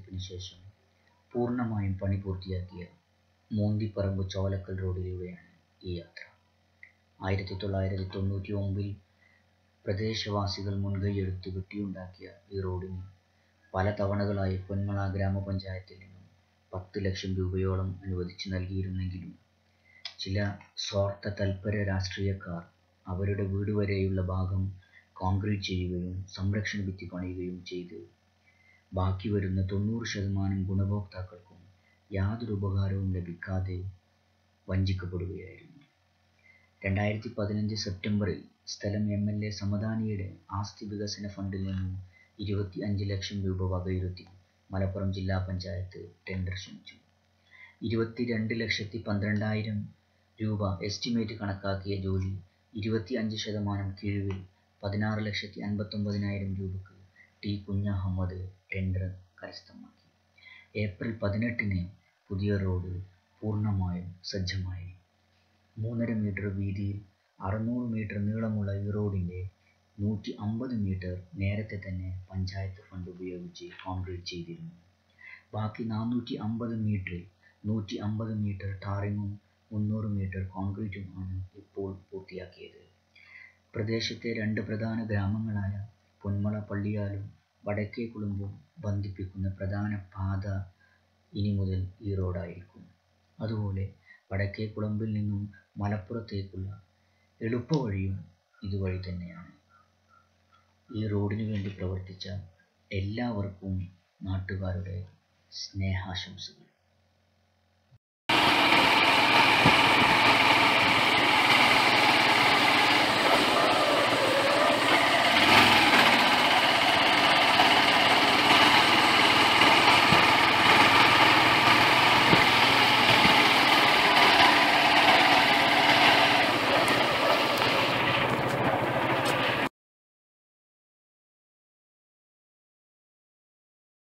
തെരഞ്ഞെടുപ്പിന് ശേഷം പൂർണ്ണമായും പണി പൂർത്തിയാക്കിയ മോന്തിപ്പറമ്പ് ചോലക്കൽ റോഡിലൂടെയാണ് ഈ യാത്ര ആയിരത്തി തൊള്ളായിരത്തി തൊണ്ണൂറ്റി ഒമ്പതിൽ പ്രദേശവാസികൾ മുൻകൈയെടുത്ത് വെട്ടിയുണ്ടാക്കിയ ഈ റോഡിന് പല തവണകളായി പൊന്മള ഗ്രാമപഞ്ചായത്തിൽ നിന്നും പത്ത് ലക്ഷം രൂപയോളം അനുവദിച്ചു നൽകിയിരുന്നെങ്കിലും ചില സ്വാർത്ഥ തൽപര രാഷ്ട്രീയക്കാർ അവരുടെ വീട് വരെയുള്ള ഭാഗം കോൺക്രീറ്റ് ചെയ്യുകയും സംരക്ഷണ ഭിത്തി പണിയുകയും ചെയ്ത് ബാക്കി വരുന്ന തൊണ്ണൂറ് ശതമാനം ഗുണഭോക്താക്കൾക്കും യാതൊരു ഉപകാരവും ലഭിക്കാതെ വഞ്ചിക്കപ്പെടുകയായിരുന്നു രണ്ടായിരത്തി പതിനഞ്ച് സെപ്റ്റംബറിൽ സ്ഥലം എം എൽ എ സമദാനിയുടെ ആസ്തി വികസന ഫണ്ടിൽ നിന്നും ഇരുപത്തി അഞ്ച് ലക്ഷം രൂപ വകയിരുത്തി മലപ്പുറം ജില്ലാ പഞ്ചായത്ത് ടെൻഡർ ക്ഷണിച്ചു ഇരുപത്തിരണ്ട് ലക്ഷത്തി പന്ത്രണ്ടായിരം രൂപ എസ്റ്റിമേറ്റ് കണക്കാക്കിയ ജോലി ഇരുപത്തി അഞ്ച് ശതമാനം കിഴിവിൽ പതിനാറ് ലക്ഷത്തി അൻപത്തൊമ്പതിനായിരം രൂപക്ക് ടി കുഞ്ഞഹമ്മദ് ടെൻഡർ കരസ്ഥമാക്കി ഏപ്രിൽ പതിനെട്ടിന് പുതിയ റോഡ് പൂർണ്ണമായും സജ്ജമായി മൂന്നര മീറ്റർ വീതിയിൽ അറുന്നൂറ് മീറ്റർ നീളമുള്ള ഈ റോഡിൻ്റെ നൂറ്റി അമ്പത് മീറ്റർ നേരത്തെ തന്നെ പഞ്ചായത്ത് ഫണ്ട് ഉപയോഗിച്ച് കോൺക്രീറ്റ് ചെയ്തിരുന്നു ബാക്കി നാനൂറ്റി അമ്പത് മീറ്ററിൽ നൂറ്റി അമ്പത് മീറ്റർ ടാറിങ്ങും മുന്നൂറ് മീറ്റർ കോൺക്രീറ്റുമാണ് ഇപ്പോൾ പൂർത്തിയാക്കിയത് പ്രദേശത്തെ രണ്ട് പ്രധാന ഗ്രാമങ്ങളായ പൊന്മള പള്ളിയാലും വടക്കേ കുളുമ്പും ബന്ധിപ്പിക്കുന്ന പ്രധാന പാത ഇനി മുതൽ ഈ റോഡായിരിക്കും അതുപോലെ വടക്കേ കുളമ്പിൽ നിന്നും മലപ്പുറത്തേക്കുള്ള എളുപ്പവഴിയും ഇതുവഴി തന്നെയാണ് ഈ റോഡിനു വേണ്ടി പ്രവർത്തിച്ച എല്ലാവർക്കും നാട്ടുകാരുടെ സ്നേഹാശംസകൾ